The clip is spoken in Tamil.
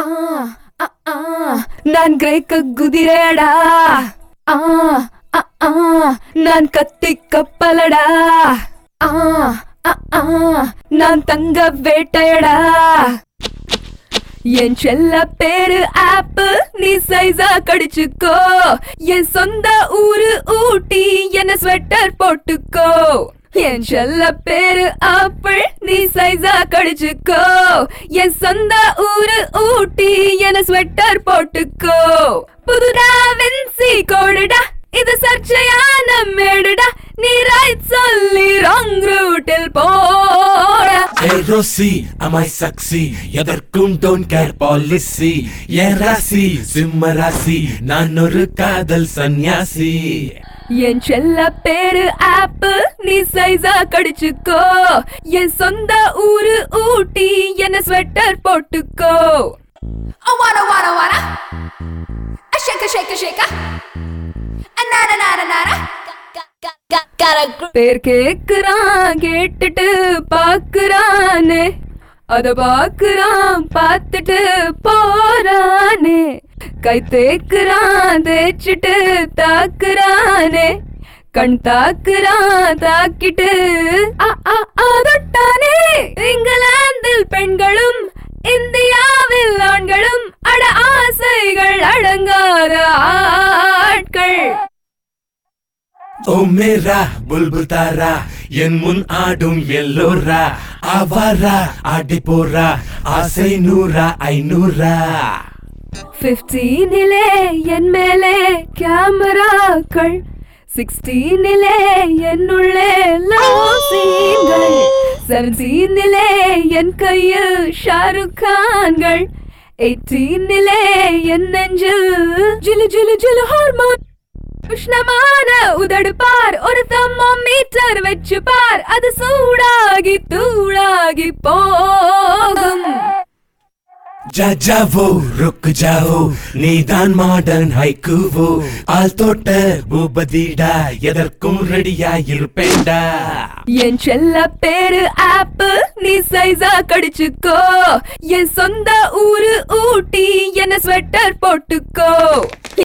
ஆ, ஆ, நான் கிரேக்க குதிரையடா ஆ, ஆ, ஆ, நான் கத்தி கப்பலடா ஆ, ஆ, ஆ, நான் தங்க வேட்டையடா என் செல்ல பேரு ஆப்பு நீ சைஸா கடிச்சுக்கோ என் சொந்த ஊரு ஊட்டி என்ன ஸ்வெட்டர் போட்டுக்கோ என் செல்ல பேரு ஆப்பிள் நீ சைஸா கடிச்சுக்கோ என் சொந்த ஊரு ஊட்டி என்ன ஸ்வெட்டர் போட்டுக்கோ புதுடா வென்சி கோடுடா இது சர்ச்சையான மேடுடா நீ ரைட் சொல்லி ராங் ரூட்டில் போடா ஏய் ரோசி அமாய் சக்சி எதற்கும் டோன் கேர் பாலிசி என் ராசி சிம்ம ராசி நான் ஒரு காதல் சந்நியாசி என் செல்ல பேரு ஆப்பு நீ சைஸா கடிச்சுக்கோ என் சொந்த ஊரு ஊட்டி என்ன ஸ்வெட்டர் போட்டுக்கோ Oh, wanna, wanna, wanna. A shake, a shake, a shake. A nada, nada, nada. Got a group. பேர் கேக்குறான் கேட்டுட்டு பாக்குறானே அத பாக்குறான் பார்த்துட்டு போறானே கை தேக்குறான் தேய்ச்சிட்டு தாக்குறானே கண் தாக்குறான் தாக்கிட்டு ஆ, ஆ, ஆ, தொட்டானே இங்கிலாந்தில் பெண்களும் இந்தியாவில் ஆண்களும் அட ஆசைகள் அடங்காத ஆட்கள் ஓ மேரா புல்புல் தாரா என் முன் ஆடும் எல்லோரா ஆவாரா ஆடி போறா ஆசை நூறா ஐநூறா பிப்டீனிலே என் மேலே கேமராக்கள் சிக்ஸ்டீனிலே என்னுள்ளே லவ் சீன்கள் செவன்டீனிலே என் கையில் ஷாருக் கான்கள் எயிட்டீனிலே என் நெஞ்சில் ஜிலு ஜிலு ஜிலு ஹார்மோன் உஷ்ணமான உதடு பார் ஒரு தம்மோமீட்டர் வச்சு பார் அது சூடாகி தூளாகி போகும் ஜா ஜாவோ ருக் ஜாவோ நீதான் மாடர்ன் ஹைக்குவோ ஆள் தோட்ட பூபதிடா எதற்கும் ரெடியா இருப்பேன்டா என் செல்ல பேரு ஆப்பு நீ சைஸா கடிச்சுக்கோ என் சொந்த ஊரு ஊட்டி என்ன ஸ்வெட்டர் போட்டுக்கோ